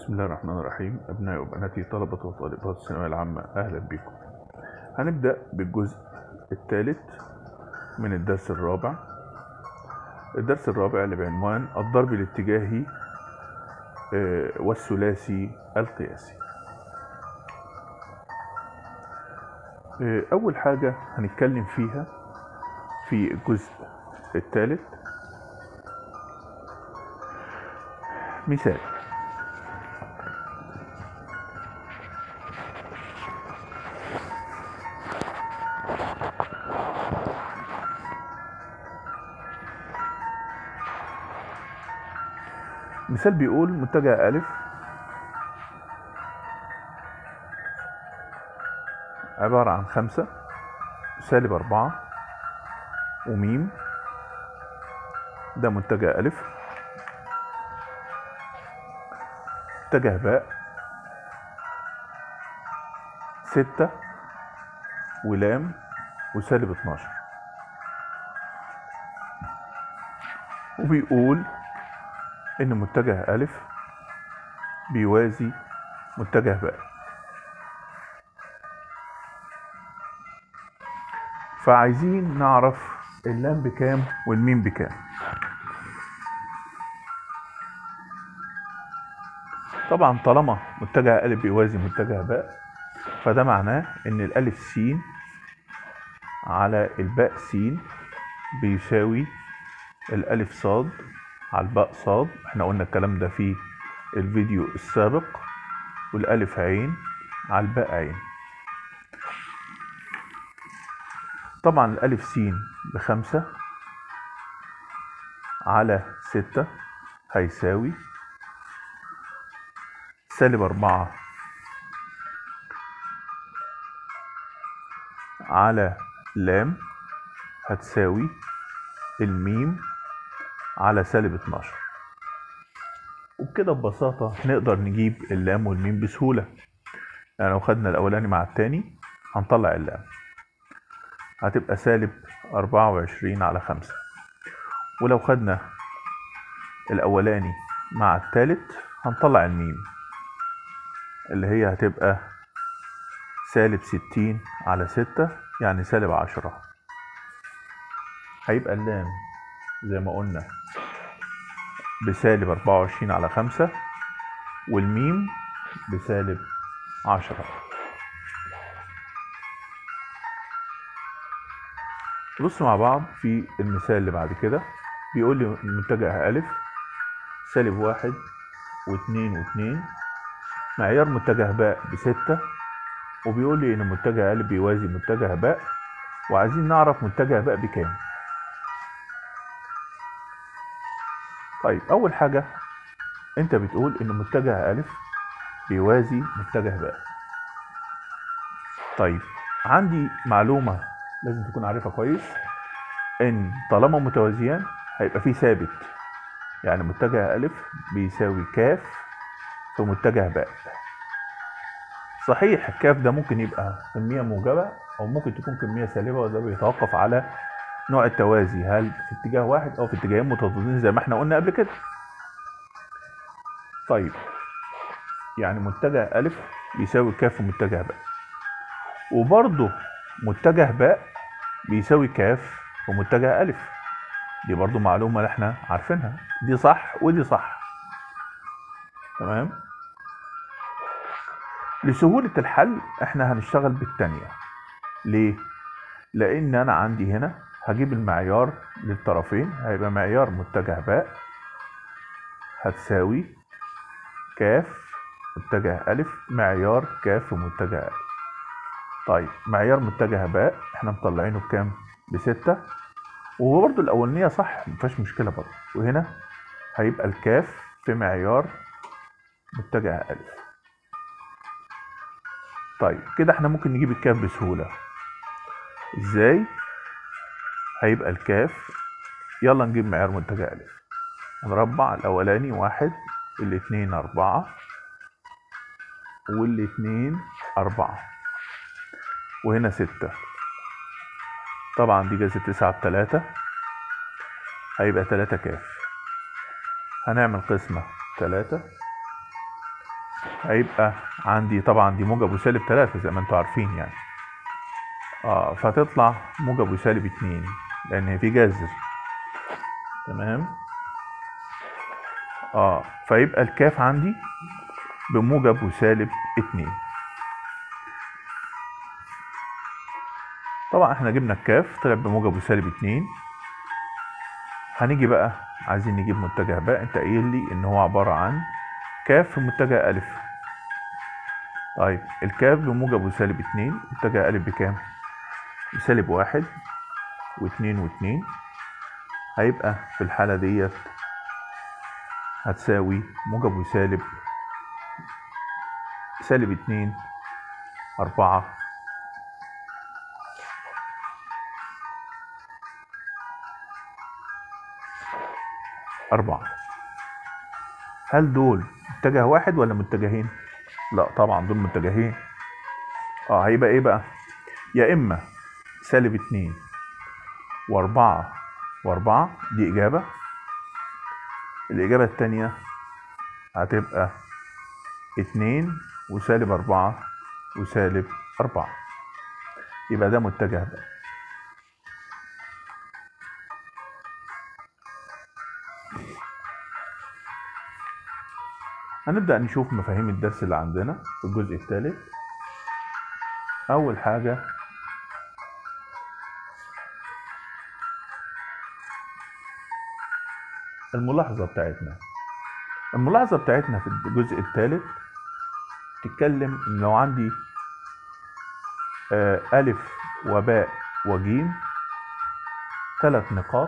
بسم الله الرحمن الرحيم أبنائي وبناتي طلبة وطالبات الثانوية العامة أهلا بكم هنبدأ بالجزء الثالث من الدرس الرابع الدرس الرابع اللي بعنوان الضرب الاتجاهي آه، والثلاثي القياسي آه، أول حاجة هنتكلم فيها في الجزء الثالث مثال مثال بيقول متجه ألف عبارة عن خمسة سالب أربعة وميم ده متجه ألف متجه باء ستة ولام وسالب اتناشر وبيقول إن متجه ألف بيوازي متجه باء فعايزين نعرف اللام بكام والميم بكام طبعا طالما متجه ألف بيوازي متجه باء فده معناه إن الألف س على الباء س بيساوي الألف صاد على الباء صاد احنا قلنا الكلام ده في الفيديو السابق والألف عين على الباء عين طبعا الألف س بخمسة على ستة هيساوي سالب أربعة على لام هتساوي الميم على سالب 12 وبكده ببساطة نقدر نجيب اللام والميم بسهولة يعني لو خدنا الأولاني مع التاني هنطلع اللام هتبقى سالب 24 على 5 ولو خدنا الأولاني مع التالت هنطلع الميم اللي هي هتبقى سالب 60 على 6 يعني سالب 10 هيبقى اللام زي ما قلنا بسالب 24 على 5 والميم بسالب 10 بص مع بعض في المثال اللي بعد كده بيقول لي متجه ألف سالب واحد واتنين واتنين معيار متجه باء بستة وبيقول لي إن متجه ألف بيوازي متجه باء وعايزين نعرف متجه باء بكام طيب أول حاجة أنت بتقول إن متجه ألف بيوازي متجه باء طيب عندي معلومة لازم تكون عارفها كويس إن طالما متوازيان هيبقى في ثابت يعني متجه ألف بيساوي كاف في متجه باء صحيح الكاف ده ممكن يبقى كمية موجبة أو ممكن تكون كمية سالبة وده بيتوقف على نوع التوازي هل في اتجاه واحد او في اتجاهين متضادين زي ما احنا قلنا قبل كده طيب يعني متجه ألف بيساوي كاف في متجه باء وبرضه متجه باء بيساوي كاف في متجه ألف دي برضه معلومة اللي احنا عارفينها دي صح ودي صح تمام لسهولة الحل احنا هنشتغل بالتانية ليه؟ لأن أنا عندي هنا هجيب المعيار للطرفين هيبقى معيار متجه باء هتساوي كاف متجه ألف معيار كاف في متجه ألف طيب معيار متجه باء احنا مطلعينه بكام؟ بستة وهو برضه الأولانية صح مفيهاش مشكلة برضه وهنا هيبقى الكاف في معيار متجه ألف طيب كده احنا ممكن نجيب الكاف بسهولة ازاي؟ هيبقى الكاف يلا نجيب معيار متجه ألف نربع الأولاني واحد الاتنين أربعة والاتنين أربعة وهنا ستة طبعا دي جذر تسعة بتلاتة هيبقى تلاتة كاف هنعمل قسمة تلاتة هيبقى عندي طبعا دي موجب وسالب تلاتة زي ما انتوا عارفين يعني اه فتطلع موجب وسالب اتنين لان في جذر تمام اه فيبقى الكاف عندي بموجب وسالب اتنين طبعا احنا جبنا الكاف طلع بموجب وسالب اتنين هنيجي بقى عايزين نجيب متجه باء انت قايل لي ان هو عبارة عن كاف في متجه ألف طيب الكاف بموجب وسالب اتنين متجه ألف بكام؟ بسالب واحد واتنين واتنين هيبقى في الحالة ديت هتساوي موجب وسالب سالب اتنين أربعة أربعة هل دول متجه واحد ولا متجهين؟ لا طبعا دول متجهين اه هيبقى ايه بقى؟ يا اما سالب اتنين واربعة واربعة دي اجابة الاجابة التانية هتبقى اتنين وسالب اربعة وسالب اربعة يبقى ده متجه بقى هنبدأ نشوف مفاهيم الدرس اللي عندنا في الجزء الثالث أول حاجة الملاحظة بتاعتنا الملاحظة بتاعتنا في الجزء الثالث تتكلم إن لو عندي آه، ألف وباء وجيم ثلاث نقاط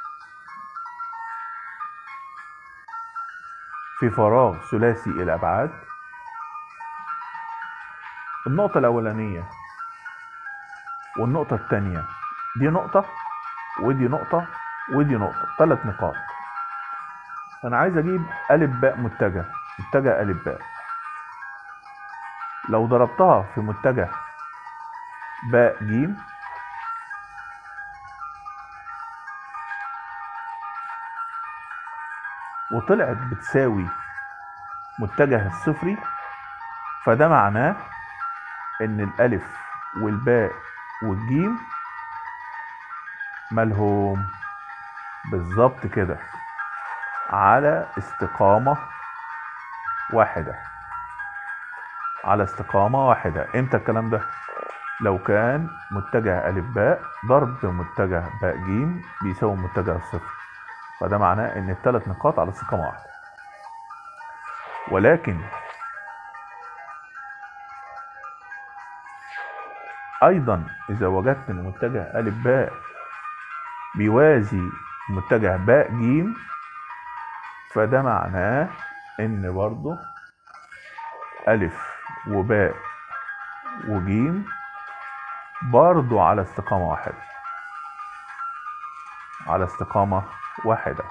في فراغ ثلاثي الأبعاد النقطة الأولانية والنقطة الثانية دي نقطة ودي نقطة ودي نقطة ثلاث نقاط أنا عايز أجيب ألف باء متجه متجه ألف باء لو ضربتها في متجه باء جيم وطلعت بتساوي متجه الصفري فده معناه ان الالف والباء والجيم مالهم بالظبط كده على استقامة واحدة على استقامة واحدة امتى الكلام ده لو كان متجه ألف باء ضرب متجه باء جيم بيساوي متجه الصفر فده معناه ان الثلاث نقاط على استقامة واحدة ولكن ايضا اذا وجدت ان متجه الف باء بيوازي متجه باء جيم فده معناه ان برضه الف وباء وجيم برضه على استقامة واحدة على استقامة واحدة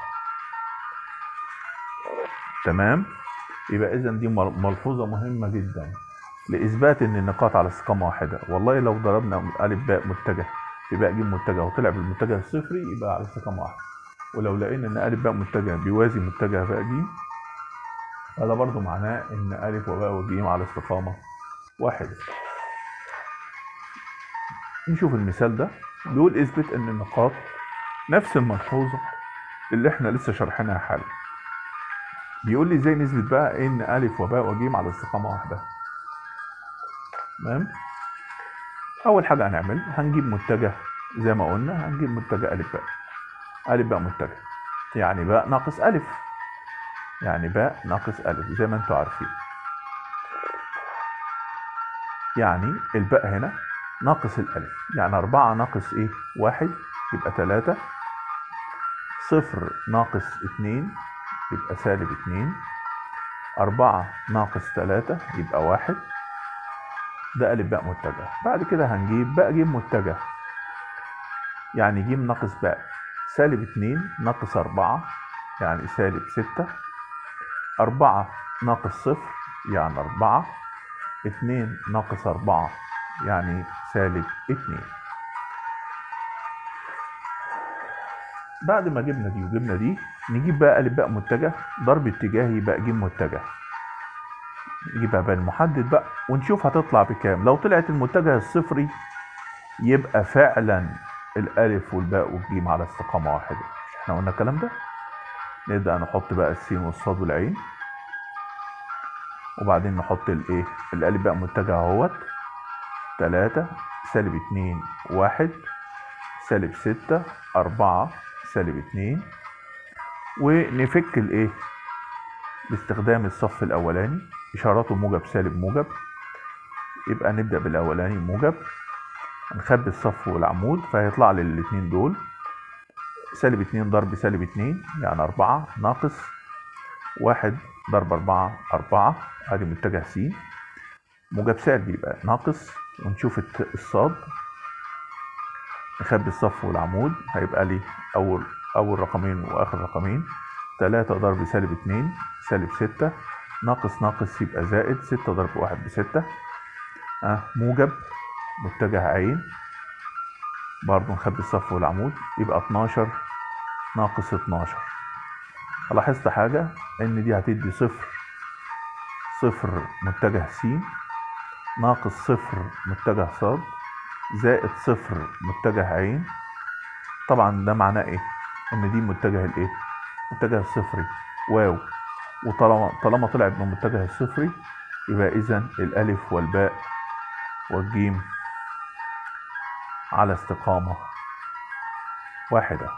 تمام يبقى اذا دي مل- ملحوظة مهمة جدا لإثبات إن النقاط على استقامة واحدة والله لو ضربنا ألف باء متجه في باء جيم متجه وطلع بالمتجه الصفري يبقى على استقامة واحدة ولو لقينا إن ألف باء متجه بيوازي متجه باء جيم هذا برضو معناه إن ألف وباء وجيم على استقامة واحدة نشوف المثال ده بيقول اثبت ان النقاط نفس الملحوظة اللي احنا لسه شارحينها حالا بيقول لي ازاي نثبت بقى ان الف وباء وجيم على استقامة واحدة تمام اول حاجة هنعمل هنجيب متجه زي ما قلنا هنجيب متجه الف باء الف باء متجه يعني باء ناقص الف يعني باء ناقص الف زي ما انتوا عارفين يعني الباء هنا ناقص الألف يعني أربعة ناقص إيه؟ واحد يبقى تلاتة صفر ناقص اتنين يبقى سالب اتنين أربعة ناقص تلاتة يبقى واحد ده ألف باء متجه بعد كده هنجيب باء جيم متجه يعني جيم ناقص باء سالب اتنين ناقص أربعة يعني سالب ستة أربعة ناقص صفر يعني أربعة اتنين ناقص أربعة يعني سالب اتنين بعد ما جبنا دي وجبنا دي نجيب بقى ألف باء متجه ضرب اتجاهي باء جيم متجه يبقى بالمحدد بقى ونشوف هتطلع بكام لو طلعت المتجه الصفري يبقى فعلا الالف والباء والجيم على استقامة واحدة مش احنا قلنا الكلام ده نبدأ نحط بقى السين والصاد والعين وبعدين نحط الايه الالف بقى متجه اهوت تلاتة سالب اتنين واحد سالب ستة أربعة سالب اتنين ونفك الايه باستخدام الصف الأولاني إشاراته موجب سالب موجب يبقى نبدأ بالأولاني موجب نخبي الصف والعمود فهيطلع لي الاتنين دول سالب اتنين ضرب سالب اتنين يعني أربعة ناقص واحد ضرب أربعة أربعة ادي متجه س موجب سالب يبقى ناقص ونشوف الت- الصاد نخبي الصف والعمود هيبقى لي أول أول رقمين وآخر رقمين تلاتة ضرب سالب اتنين سالب ستة ناقص ناقص يبقى زائد ستة ضرب واحد بستة أه موجب متجه عين برضه نخبي الصف والعمود يبقى 12 ناقص 12 لاحظت حاجة إن دي هتدي صفر صفر متجه س ناقص صفر متجه صاد زائد صفر متجه عين طبعا ده معناه ايه ان دي متجه الايه متجه الصفري واو وطالما طالما طلعت من المتجه الصفري يبقى اذا الالف والباء والجيم على استقامة واحدة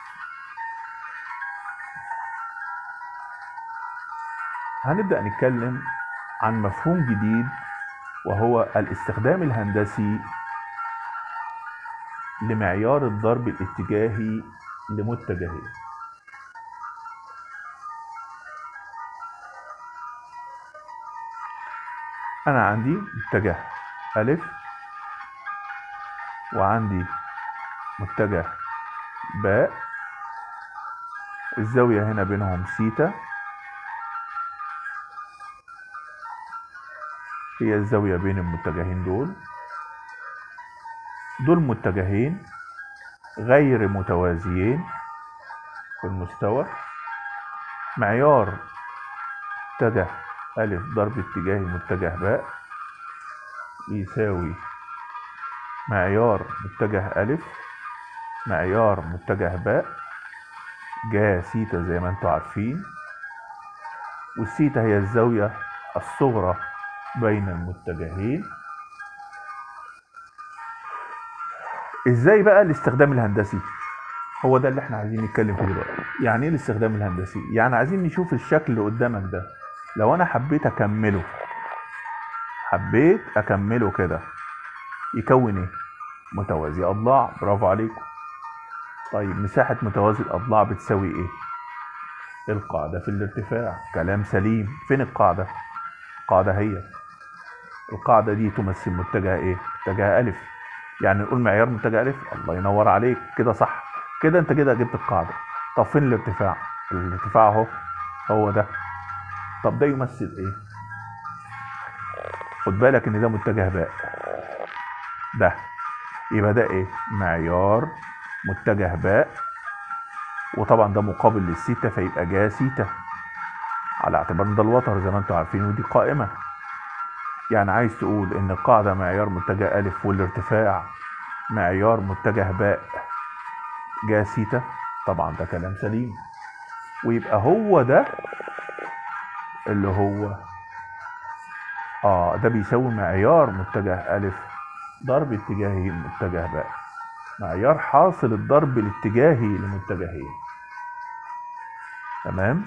هنبدأ نتكلم عن مفهوم جديد وهو الاستخدام الهندسي لمعيار الضرب الاتجاهي لمتجهين أنا عندي متجه ألف وعندي متجه باء الزاوية هنا بينهم سيتا هي الزاوية بين المتجهين دول دول متجهين غير متوازيين في المستوى معيار متجه ألف ضرب اتجاهي متجه باء يساوي معيار متجه ألف معيار متجه باء جا سيتا زي ما انتم عارفين والسيتا هي الزاوية الصغرى بين المتجهين ازاي بقى الاستخدام الهندسي هو ده اللي احنا عايزين نتكلم فيه دلوقتي يعني ايه الاستخدام الهندسي يعني عايزين نشوف الشكل اللي قدامك ده لو انا حبيت اكمله حبيت اكمله كده يكون ايه متوازي اضلاع برافو عليكم طيب مساحة متوازي الاضلاع بتساوي ايه القاعدة في الارتفاع كلام سليم فين القاعدة القاعدة هي القاعدة دي تمثل متجه ايه متجه الف يعني نقول معيار متجه الف الله ينور عليك كده صح كده انت كده جبت القاعدة طب فين الارتفاع الارتفاع اهو هو ده طب ده يمثل ايه خد بالك ان ده متجه باء ده يبقى ده ايه معيار متجه باء وطبعا ده مقابل للسيتا فيبقى جا سيتا على اعتبار ان ده الوتر زي ما انتم عارفين ودي قائمه يعني عايز تقول ان القاعده معيار متجه الف والارتفاع معيار متجه باء جا سيتا طبعا ده كلام سليم ويبقى هو ده اللي هو اه ده بيساوي معيار متجه الف ضرب اتجاهي متجه باء معيار حاصل الضرب الاتجاهي لمتجهين تمام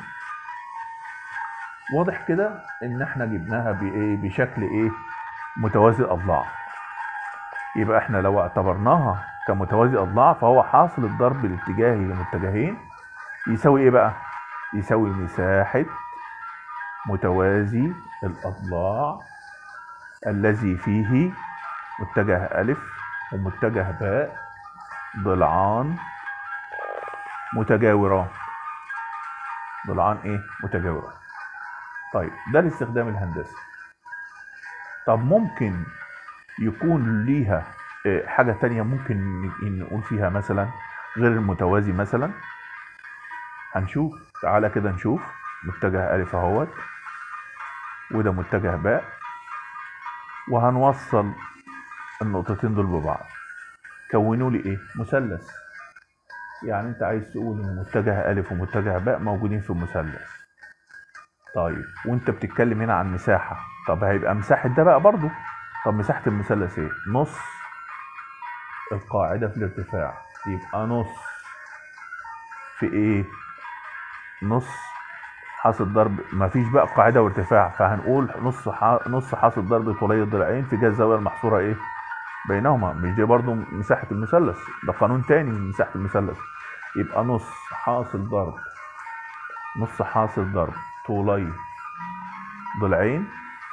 واضح كده ان احنا جبناها بايه بشكل ايه متوازي الاضلاع يبقى احنا لو اعتبرناها كمتوازي اضلاع فهو حاصل الضرب الاتجاهي لمتجهين يساوي ايه بقى يساوي مساحة متوازي الاضلاع الذي فيه متجه ألف ومتجه باء ضلعان متجاوران ضلعان ايه متجاوران طيب ده الاستخدام الهندسي طب ممكن يكون ليها آه، حاجة تانية ممكن ن- نقول فيها مثلا غير المتوازي مثلا هنشوف تعالى كده نشوف متجه ألف اهوت وده متجه باء وهنوصل النقطتين دول ببعض كونوا لي ايه مثلث يعني انت عايز تقول ان متجه الف ومتجه باء موجودين في مثلث طيب وانت بتتكلم هنا عن مساحه طب هيبقى مساحه ده بقى برضو طب مساحه المثلث ايه نص القاعده في الارتفاع يبقى نص في ايه نص حاصل ضرب مفيش بقى قاعده وارتفاع فهنقول نص ح... نص حاصل ضرب طولي الضلعين في جهه الزاويه المحصوره ايه بينهما مش دي برضو مساحه المثلث ده قانون تاني من مساحه المثلث يبقى نص حاصل ضرب نص حاصل ضرب طولي ضلعين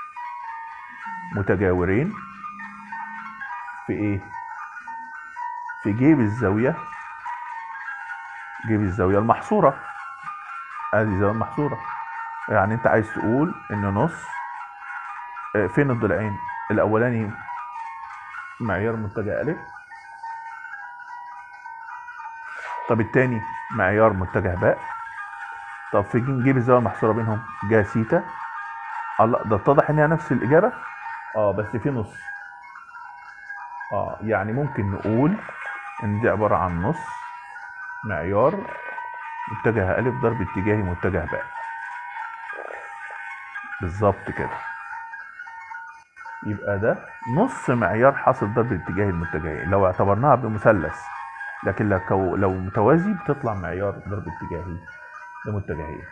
متجاورين في ايه في جيب الزاويه جيب الزاويه المحصوره ادي الزاويه المحصوره يعني انت عايز تقول ان نص آه، فين الضلعين الاولاني معيار متجه الف طب التاني معيار متجه باء طب في نجيب الزاويه المحصوره بينهم جا سيتا الله ده اتضح انها نفس الاجابه اه بس في نص اه يعني ممكن نقول ان دي عباره عن نص معيار متجه الف ضرب اتجاهي متجه باء بالظبط كده يبقى ده نص معيار حاصل ضرب الاتجاه المتجهي لو اعتبرناها بمثلث لكن لو لو متوازي بتطلع معيار ضرب اتجاهي لمتجهين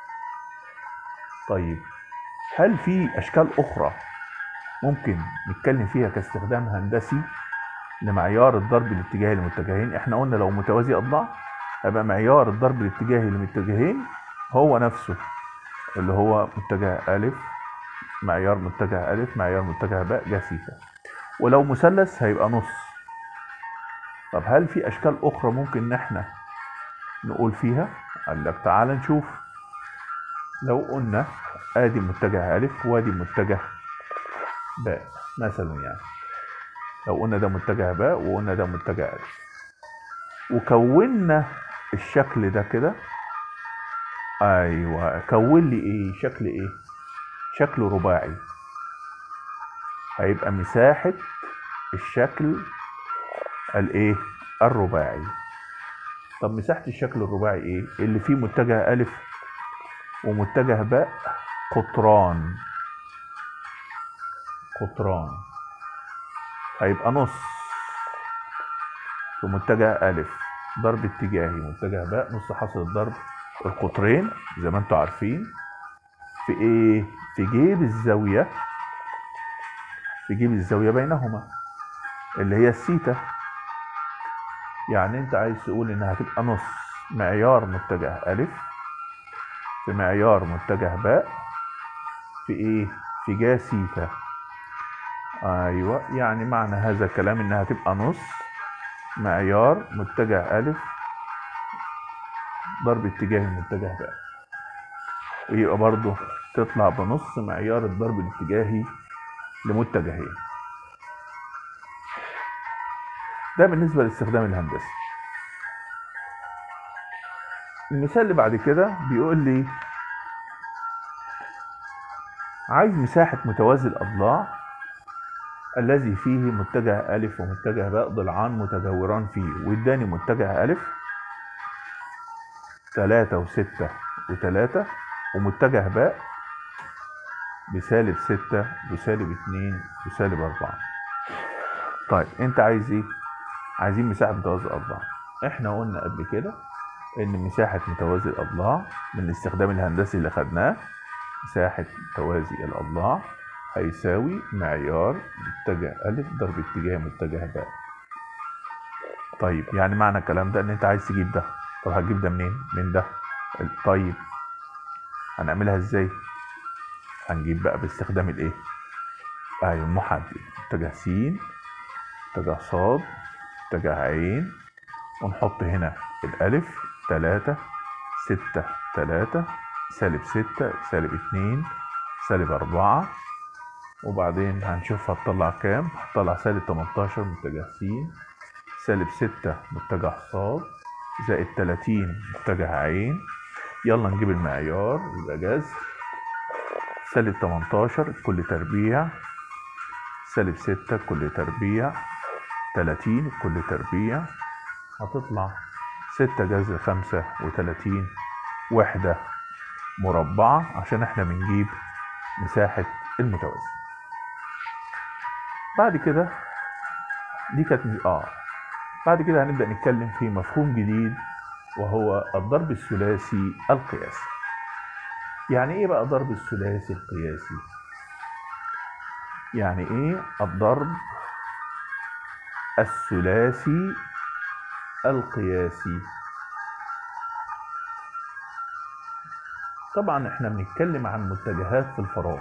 طيب هل في اشكال اخرى ممكن نتكلم فيها كاستخدام هندسي لمعيار الضرب الاتجاهي للمتجهين احنا قلنا لو متوازي اضلاع هيبقى معيار الضرب الاتجاهي للمتجهين هو نفسه اللي هو متجه ألف معيار متجه ألف معيار متجه باء جا سيتا ولو مثلث هيبقى نص طب هل في أشكال أخرى ممكن إن إحنا نقول فيها؟ قال لك تعال نشوف لو قلنا آدي متجه ألف وادي متجه باء مثلا يعني لو قلنا ده متجه باء وقلنا ده متجه ألف وكونا الشكل ده كده ايوه كون لي ايه شكل ايه شكل رباعي هيبقى مساحة الشكل الايه الرباعي طب مساحة الشكل الرباعي ايه اللي فيه متجه الف ومتجه باء قطران قطران هيبقى نص في متجه الف ضرب اتجاهي متجه باء نص حاصل الضرب القطرين زي ما انتم عارفين في ايه في جيب الزاوية في جيب الزاوية بينهما اللي هي السيتا يعني انت عايز تقول انها هتبقى نص معيار متجه الف في معيار متجه باء في ايه في جا سيتا ايوه يعني معنى هذا الكلام انها هتبقى نص معيار متجه الف ضرب اتجاهي متجه باء ويبقى برضه تطلع بنص معيار الضرب الاتجاهي لمتجهين ده بالنسبة للاستخدام الهندسي المثال اللي بعد كده بيقول لي عايز مساحة متوازي الأضلاع الذي فيه متجه ألف ومتجه باء ضلعان متجاوران فيه واداني متجه ألف تلاتة وستة وتلاتة ومتجه باء بسالب ستة وسالب اتنين وسالب أربعة طيب أنت عايز إيه؟ عايزين مساحة متوازي الأضلاع إحنا قلنا قبل كده إن مساحة متوازي الأضلاع من الاستخدام الهندسي اللي خدناه مساحة توازي الأضلاع هيساوي معيار متجه ألف ضرب اتجاه متجه باء طيب يعني معنى الكلام ده إن أنت عايز تجيب ده طب هتجيب ده منين؟ من ده طيب هنعملها ازاي؟ هنجيب بقى باستخدام الايه؟ ايوه المحدد اتجاه س اتجاه ص اتجاه عين ونحط هنا الالف تلاتة ستة تلاتة سالب ستة سالب اتنين سالب أربعة وبعدين هنشوف هتطلع كام هتطلع سالب تمنتاشر متجه س سالب ستة متجه ص زائد 30 متجه عين يلا نجيب المعيار يبقى جذر سالب 18 كل تربيع سالب 6 كل تربيع 30 كل تربيع هتطلع 6 جذر 35 وحدة مربعة عشان احنا بنجيب مساحة المتوازي بعد كده دي كانت اه بعد كده هنبدأ نتكلم في مفهوم جديد وهو الضرب الثلاثي القياسي يعني ايه بقى ضرب الثلاثي القياسي يعني ايه الضرب الثلاثي القياسي طبعا احنا بنتكلم عن متجهات في الفراغ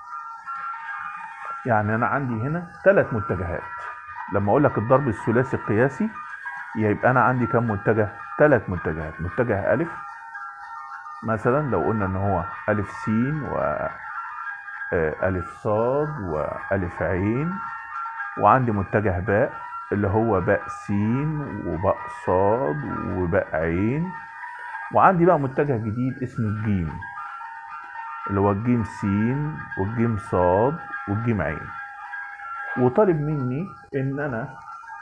يعني انا عندي هنا ثلاث متجهات لما اقول لك الضرب الثلاثي القياسي يبقى انا عندي كم متجه ثلاث متجهات متجه الف مثلا لو قلنا ان هو الف س و الف صاد والف عين وعندي متجه باء اللي هو باء س وباء صاد وباء عين وعندي بقى متجه جديد اسمه الجيم اللي هو الجيم س والجيم صاد والجيم عين وطالب مني ان انا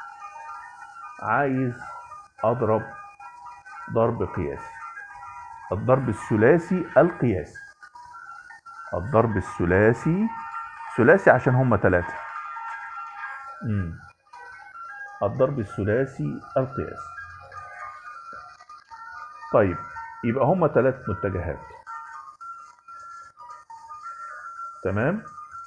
عايز اضرب ضرب قياسي الضرب الثلاثي القياسي الضرب الثلاثي ثلاثي عشان هما ثلاثة الضرب الثلاثي القياسي طيب يبقى هما ثلاث متجهات تمام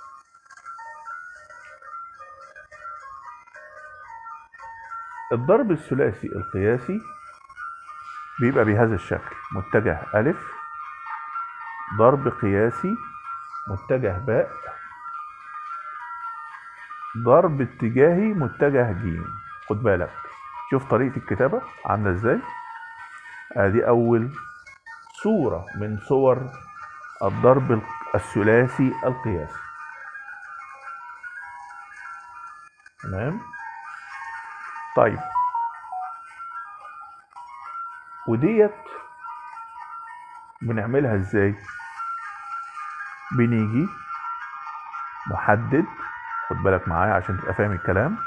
الضرب الثلاثي القياسي بيبقى بهذا الشكل متجه ألف ضرب قياسي متجه باء ضرب اتجاهي متجه جيم خد بالك شوف طريقة الكتابة عاملة ازاي ادي اول صورة من صور الضرب الثلاثي القياسي تمام طيب وديت بنعملها ازاي بنيجي محدد خد بالك معايا عشان تبقى فاهم الكلام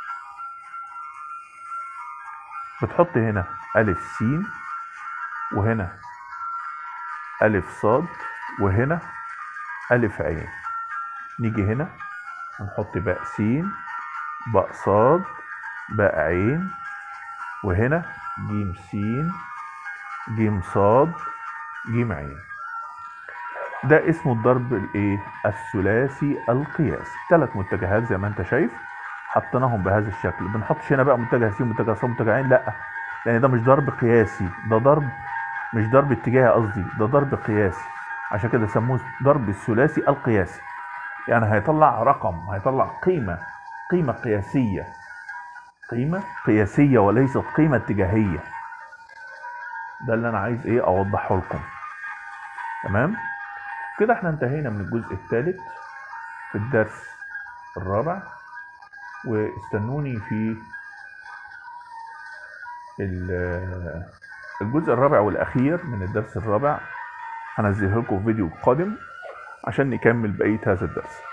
بتحط هنا ألف س وهنا ألف صاد وهنا ألف عين نيجي هنا ونحط باء س باء صاد باء عين وهنا جيم س جيم صاد جيم عين ده اسمه الضرب الايه الثلاثي القياسي ثلاث متجهات زي ما انت شايف حطيناهم بهذا الشكل بنحطش هنا بقى متجه س متجه ص متجه عين لا لان ده مش ضرب قياسي ده ضرب مش ضرب اتجاهي قصدي ده ضرب قياسي عشان كده سموه ضرب الثلاثي القياسي يعني هيطلع رقم هيطلع قيمة قيمة قياسية قيمة قياسية وليست قيمة اتجاهية ده اللي انا عايز ايه اوضحه لكم تمام كده احنا انتهينا من الجزء الثالث في الدرس الرابع واستنوني في الجزء الرابع والاخير من الدرس الرابع هنزله لكم في فيديو قادم عشان نكمل بقية هذا الدرس